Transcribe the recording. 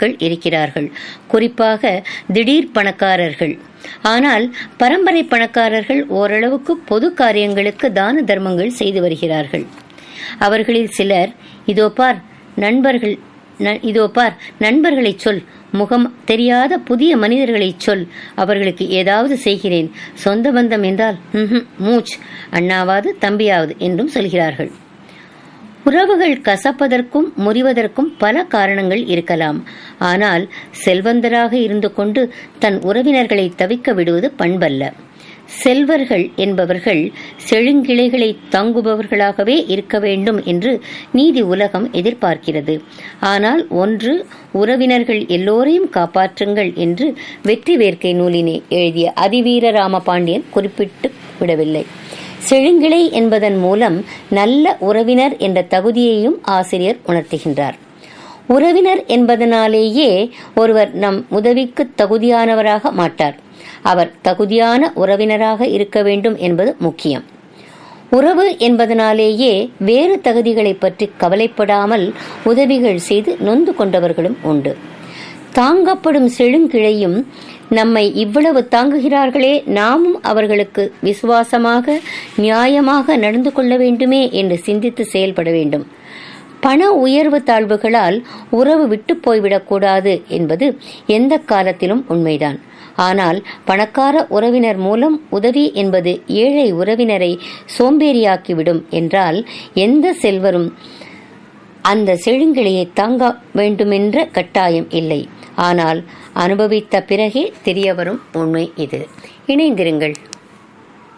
மக்கள் இருக்கிறார்கள் குறிப்பாக திடீர் பணக்காரர்கள் ஆனால் பரம்பரை பணக்காரர்கள் ஓரளவுக்கு பொது காரியங்களுக்கு தான தர்மங்கள் செய்து வருகிறார்கள் அவர்களில் சிலர் இதோ பார் நண்பர்கள் ந- இதோ பார் நண்பர்களைச் சொல் முகம் தெரியாத புதிய மனிதர்களைச் சொல் அவர்களுக்கு ஏதாவது செய்கிறேன் சொந்த பந்தம் என்றால் "ம்ஹும், மூச் அண்ணாவாது தம்பியாவது என்றும் சொல்கிறார்கள் உறவுகள் கசப்பதற்கும் முறிவதற்கும் பல காரணங்கள் இருக்கலாம் ஆனால் செல்வந்தராக இருந்து கொண்டு தன் உறவினர்களை தவிக்க விடுவது பண்பல்ல செல்வர்கள் என்பவர்கள் செழுங்கிளைகளை தாங்குபவர்களாகவே இருக்க வேண்டும் என்று நீதி உலகம் எதிர்பார்க்கிறது ஆனால் ஒன்று உறவினர்கள் எல்லோரையும் காப்பாற்றுங்கள் என்று வெற்றி வேர்க்கை நூலினை எழுதிய அதிவீர ராமபாண்டியன் குறிப்பிட்டு விடவில்லை செழுங்கிளை என்பதன் மூலம் நல்ல உறவினர் என்ற தகுதியையும் ஆசிரியர் உணர்த்துகின்றார் உறவினர் என்பதனாலேயே ஒருவர் நம் உதவிக்கு தகுதியானவராக மாட்டார் அவர் தகுதியான உறவினராக இருக்க வேண்டும் என்பது முக்கியம் உறவு என்பதனாலேயே வேறு தகுதிகளைப் பற்றி கவலைப்படாமல் உதவிகள் செய்து நொந்து கொண்டவர்களும் உண்டு தாங்கப்படும் செழுங்கிழையும் நம்மை இவ்வளவு தாங்குகிறார்களே நாமும் அவர்களுக்கு விசுவாசமாக நியாயமாக நடந்து கொள்ள வேண்டுமே என்று சிந்தித்து செயல்பட வேண்டும் பண உயர்வு தாழ்வுகளால் உறவு விட்டு போய்விடக்கூடாது என்பது எந்த காலத்திலும் உண்மைதான் ஆனால் பணக்கார உறவினர் மூலம் உதவி என்பது ஏழை உறவினரை சோம்பேறியாக்கிவிடும் என்றால் எந்த செல்வரும் அந்த செழுங்கிளையை தாங்க வேண்டுமென்ற கட்டாயம் இல்லை ஆனால் அனுபவித்த பிறகே தெரியவரும் உண்மை இது இணைந்திருங்கள்